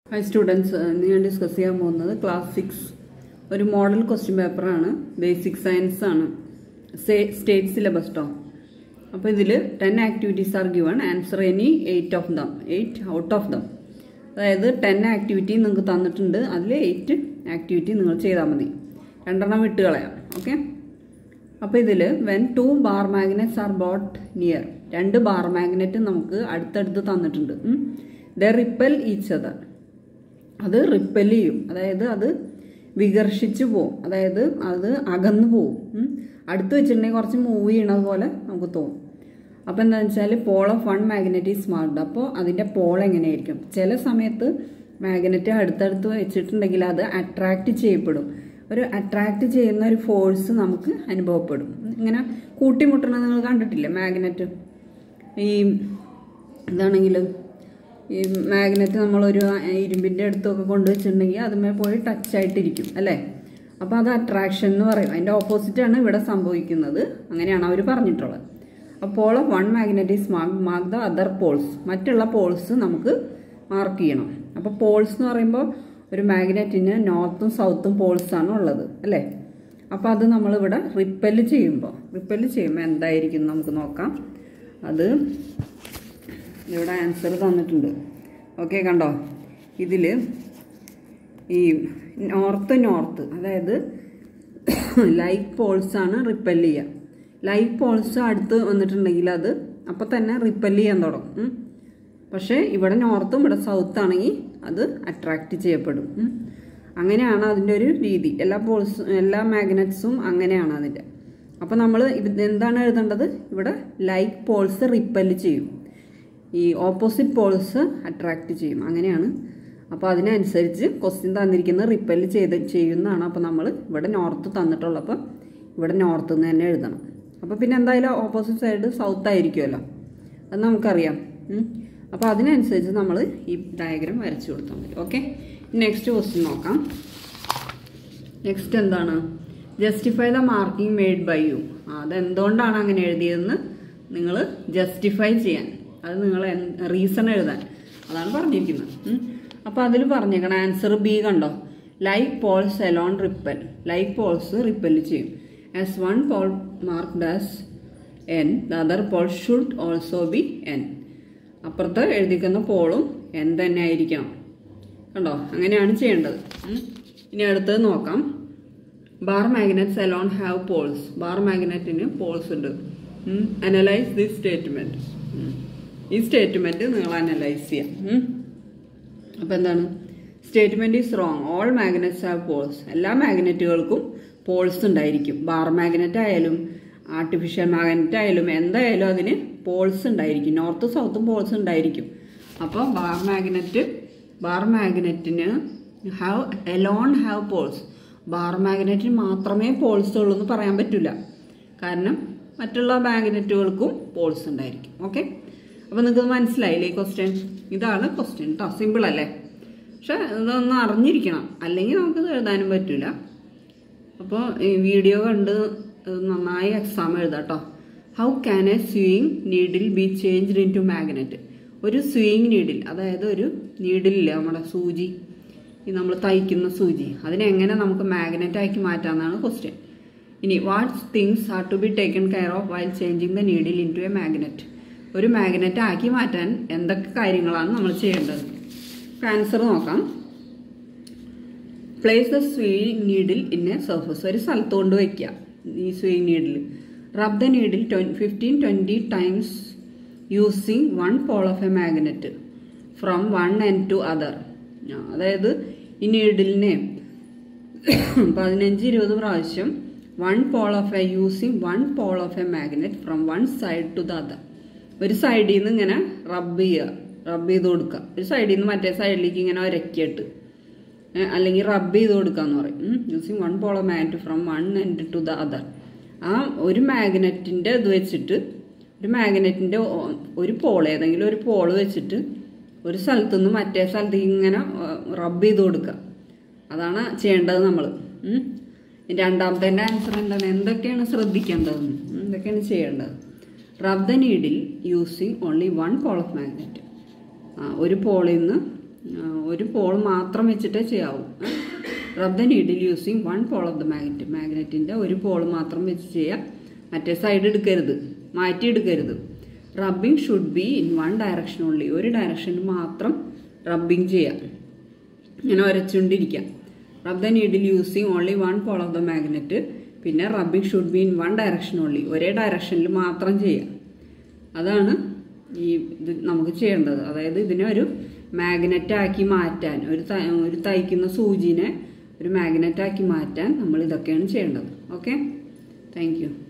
Hi students ഇന്ന് ഞാൻ discuss ചെയ്യാൻ പോകുന്നത് ക്ലാസ് സിക്സ് ഒരു മോഡൽ ക്വസ്റ്റ്യൻ പേപ്പറാണ് ബേസിക് സയൻസ് ആണ് സ്റ്റേറ്റ് സിലബസ് ടോ അപ്പോൾ ഇതിൽ ten activities are given answer any eight of them eight out of them അതായത് ടെൻ ആക്ടിവിറ്റി നിങ്ങൾക്ക് തന്നിട്ടുണ്ട് അതിൽ എയ്റ്റ് ആക്ടിവിറ്റി നിങ്ങൾ ചെയ്താൽ മതി രണ്ടെണ്ണം വിട്ട് കളയാം ഓക്കെ അപ്പോൾ ഇതിൽ when two bar magnets are brought near രണ്ട് ബാർ മാഗ്നറ്റ് നമുക്ക് അടുത്തടുത്ത് തന്നിട്ടുണ്ട് ദ റിപ്പൽ ഈച്ച് അതർ അത് റിപ്പൽ ചെയ്യും അതായത് അത് വികർഷിച്ച് പോവും അതായത് അത് അകന്നു പോവും ഉം. അടുത്ത് വെച്ചിട്ടുണ്ടെങ്കിൽ കുറച്ച് മൂവ് ചെയ്യണത് പോലെ നമുക്ക് തോന്നും അപ്പോൾ എന്താണെന്ന് വെച്ചാൽ pole of one magnet is marked അപ്പോൾ അതിൻ്റെ പോൾ എങ്ങനെയായിരിക്കും ചില സമയത്ത് മാഗ്നറ്റ് അടുത്തടുത്ത് വെച്ചിട്ടുണ്ടെങ്കിൽ അത് അട്രാക്റ്റ് ചെയ്യപ്പെടും ഒരു അട്രാക്റ്റ് ചെയ്യുന്ന ഒരു ഫോഴ്സ് നമുക്ക് അനുഭവപ്പെടും ഇങ്ങനെ കൂട്ടിമുട്ടണത് നിങ്ങൾ കണ്ടിട്ടില്ലേ മാഗ്നറ്റ് ഈ എന്താണെങ്കിൽ ഈ മാഗ്നറ്റ് നമ്മളൊരു ഇരുമ്പിൻ്റെ അടുത്തൊക്കെ കൊണ്ടുവച്ചിട്ടുണ്ടെങ്കിൽ അതുമേ പോയി ടച്ച് ആയിട്ടിരിക്കും അല്ലേ അപ്പോൾ അത് അട്രാക്ഷൻ എന്ന് പറയും അതിൻ്റെ ഓപ്പോസിറ്റാണ് ഇവിടെ സംഭവിക്കുന്നത് അങ്ങനെയാണ് അവർ പറഞ്ഞിട്ടുള്ളത് അപ്പോൾ one magnet is mark mark the other poles മറ്റുള്ള പോൾസ് നമുക്ക് മാർക്ക് ചെയ്യണം അപ്പോൾ പോൾസ് എന്ന് പറയുമ്പോൾ ഒരു മാഗ്നറ്റിന് നോർത്തും സൗത്തും പോൾസ് ആണ് ഉള്ളത് അല്ലേ അപ്പോൾ അത് നമ്മളിവിടെ റിപ്പല് ചെയ്യുമ്പോൾ റിപ്പല് ചെയ്യുമ്പോൾ എന്തായിരിക്കും നമുക്ക് നോക്കാം അത് ഇവിടെ ആൻസർ തന്നിട്ടുണ്ട് ഓക്കെ കണ്ടോ ഇതിൽ ഈ നോർത്ത് നോർത്ത് അതായത് ലൈക്ക് പോൾസ് ആണ് റിപ്പൽ ചെയ്യുക ലൈക്ക് പോൾസ് അടുത്ത് വന്നിട്ടുണ്ടെങ്കിൽ അത് അപ്പം തന്നെ റിപ്പൽ ചെയ്യാൻ തുടങ്ങും ഉം. പക്ഷേ ഇവിടെ നോർത്തും ഇവിടെ സൗത്ത് ആണെങ്കിൽ അത് അട്രാക്റ്റ് ചെയ്യപ്പെടും ഉം. അങ്ങനെയാണ് അതിൻ്റെ ഒരു രീതി എല്ലാ പോൾസും എല്ലാ മാഗ്നറ്റ്സും അങ്ങനെയാണ് അതിൻ്റെ അപ്പോൾ നമ്മൾ ഇത് എന്താണ് എഴുതേണ്ടത് ഇവിടെ ലൈക്ക് പോൾസ് റിപ്പൽ ചെയ്യും ഈ ഓപ്പോസിറ്റ് പോൾസ് അട്രാക്റ്റ് ചെയ്യും അങ്ങനെയാണ് അപ്പോൾ അതിനനുസരിച്ച് ക്വസ്റ്റ്യൻ തന്നിരിക്കുന്നത് റിപ്പൽ ചെയ്ത് ചെയ്യുന്നതാണ് അപ്പോൾ നമ്മൾ ഇവിടെ നോർത്ത് തന്നിട്ടുള്ളപ്പോൾ ഇവിടെ നോർത്ത് നിന്ന് തന്നെ എഴുതണം അപ്പോൾ പിന്നെ എന്തായാലും ഓപ്പോസിറ്റ് സൈഡ് സൗത്ത് ആയിരിക്കുമല്ലോ അത് നമുക്കറിയാം ഉം. അപ്പോൾ അതിനനുസരിച്ച് നമ്മൾ ഈ ഡയഗ്രാം വരച്ചു കൊടുത്താൽ മതി ഓക്കെ നെക്സ്റ്റ് ക്വസ്റ്റ്യൻ നോക്കാം നെക്സ്റ്റ് എന്താണ് justify the marking made by you അതെന്തുകൊണ്ടാണ് അങ്ങനെ എഴുതിയതെന്ന് നിങ്ങൾ ജസ്റ്റിഫൈ ചെയ്യാൻ അത് നിങ്ങൾ റീസൺ എഴുതാൻ അതാണ് പറഞ്ഞിരിക്കുന്നത് അപ്പോൾ അതിൽ പറഞ്ഞേക്കണം ആൻസർ ബി കണ്ടോ like poles alone repel like poles repel ചെയ്യും as one pole mark does N the other pole should also be N അപ്പുറത്ത് എഴുതിക്കുന്ന പോളും എൻ തന്നെ ആയിരിക്കണം കണ്ടോ അങ്ങനെയാണ് ചെയ്യേണ്ടത് ഉം. ഇനി അടുത്തത് നോക്കാം bar magnets alone have poles bar മാഗ്നറ്റിന് പോൾസ് ഉണ്ട് അനലൈസ് ദിസ് സ്റ്റേറ്റ്മെന്റ് ഈ സ്റ്റേറ്റ്മെന്റ് നിങ്ങൾ അനലൈസ് ചെയ്യാം ഉം. അപ്പോൾ എന്താണ് statement is wrong all magnets have poles എല്ലാ മാഗ്നറ്റുകൾക്കും പോൾസ് ഉണ്ടായിരിക്കും ബാർ മാഗ്നറ്റ് ആയാലും ആർട്ടിഫിഷ്യൽ മാഗ്നറ്റ് ആയാലും എന്തായാലും അതിന് പോൾസ് ഉണ്ടായിരിക്കും നോർത്ത് സൗത്തും പോൾസ് ഉണ്ടായിരിക്കും അപ്പോൾ ബാർ മാഗ്നറ്റ് ബാർ മാഗ്നറ്റിന് have alone have poles bar മാഗ്നറ്റിന് മാത്രമേ പോൾസ് ഉള്ളൂ എന്ന് പറയാൻ പറ്റില്ല കാരണം മറ്റുള്ള മാഗ്നറ്റുകൾക്കും പോൾസ് ഉണ്ടായിരിക്കും ഓക്കെ അപ്പോൾ നിങ്ങൾക്ക് മനസ്സിലായില്ലേ ഈ ക്വസ്റ്റ്യൻ ഇതാണ് ക്വസ്റ്റ്യൻ കേട്ടോ സിമ്പിൾ അല്ലേ പക്ഷെ ഇതൊന്ന് അറിഞ്ഞിരിക്കണം അല്ലെങ്കിൽ നമുക്കിത് എഴുതാനും പറ്റില്ല അപ്പോൾ ഈ വീഡിയോ കണ്ട് നന്നായി എക്സാം എഴുതാം കേട്ടോ how can a swing needle be changed into magnet ഒരു സ്വിങ് നീഡിൽ അതായത് ഒരു നീഡിലില്ലേ നമ്മുടെ സൂചി ഈ നമ്മൾ തയ്ക്കുന്ന സൂചി അതിനെങ്ങനെ നമുക്ക് മാഗ്നറ്റ് ആക്കി മാറ്റാമെന്നാണ് ക്വസ്റ്റ്യൻ ഇനി what things are to be taken care of while changing the needle into a magnet ഒരു മാഗ്നറ്റ് ആക്കി മാറ്റാൻ എന്തൊക്കെ കാര്യങ്ങളാണ് നമ്മൾ ചെയ്യേണ്ടത് ആൻസർ നോക്കാം place the swing needle in a surface ഒരു സ്ഥലത്ത് കൊണ്ട് വയ്ക്കുക ഈ swing needle rub the needle fifteen twenty times using one pole of a magnet from one end to other അതായത് ഈ നീഡിലിനെ പതിനഞ്ച് ഇരുപത് പ്രാവശ്യം one pole of a using one pole of a magnet from one side to the other ഒരു സൈഡിൽ നിന്ന് ഇങ്ങനെ റബ്ബ് ചെയ്യുക റബ്ബ് ചെയ്ത് കൊടുക്കുക ഒരു സൈഡിൽ നിന്ന് മറ്റേ സൈഡിലേക്ക് ഇങ്ങനെ ഒരക്കിയിട്ട് ഏ, അല്ലെങ്കിൽ റബ്ബ് ചെയ്ത് കൊടുക്കുക എന്ന് പറയും using one pole of magnet from one end to the other ആ ഒരു മാഗ്നറ്റിൻ്റെ ഇത് വെച്ചിട്ട് ഒരു മാഗ്നറ്റിൻ്റെ ഒരു പോൾ ഏതെങ്കിലും ഒരു പോൾ വെച്ചിട്ട് ഒരു സ്ഥലത്തു നിന്ന് മറ്റേ സ്ഥലത്തേക്ക് ഇങ്ങനെ റബ്ബ് ചെയ്ത് കൊടുക്കുക അതാണ് ചെയ്യേണ്ടത് നമ്മൾ രണ്ടാമത്തെ ആൻസർ എന്താണ് എന്തൊക്കെയാണ് ശ്രദ്ധിക്കേണ്ടത് എന്തൊക്കെയാണ് ചെയ്യേണ്ടത് rub the needle using only one pole of magnet ഒരു പോളിൽ നിന്ന് ഒരു പോൾ മാത്രം വെച്ചിട്ടേ ചെയ്യാവൂ rub the needle using one pole of the magnet മാഗ്നറ്റിൻ്റെ ഒരു പോൾ മാത്രം വെച്ച് ചെയ്യാം മറ്റേ സൈഡ് എടുക്കരുത് മാറ്റി എടുക്കരുത് rubbing should be in one direction only ഒരു ഡയറക്ഷനിൽ മാത്രം റബ്ബിംഗ് ചെയ്യാം ഇങ്ങനെ ഉരച്ചുകൊണ്ടിരിക്കാം rub the needle using only one pole of the magnet പിന്നെ rubbing should be in one direction only ഒരേ ഡയറക്ഷനിൽ മാത്രം ചെയ്യാം അതാണ് ഈ ഇത് നമുക്ക് ചെയ്യേണ്ടത് അതായത് ഇതിനെ ഒരു മാഗ്നറ്റ് ആക്കി മാറ്റാൻ ഒരു ത- ഒരു തയ്ക്കുന്ന സൂചിനെ ഒരു മാഗ്നറ്റ് ആക്കി മാറ്റാൻ നമ്മൾ ഇതൊക്കെയാണ് ചെയ്യേണ്ടത് ഓക്കെ താങ്ക് യു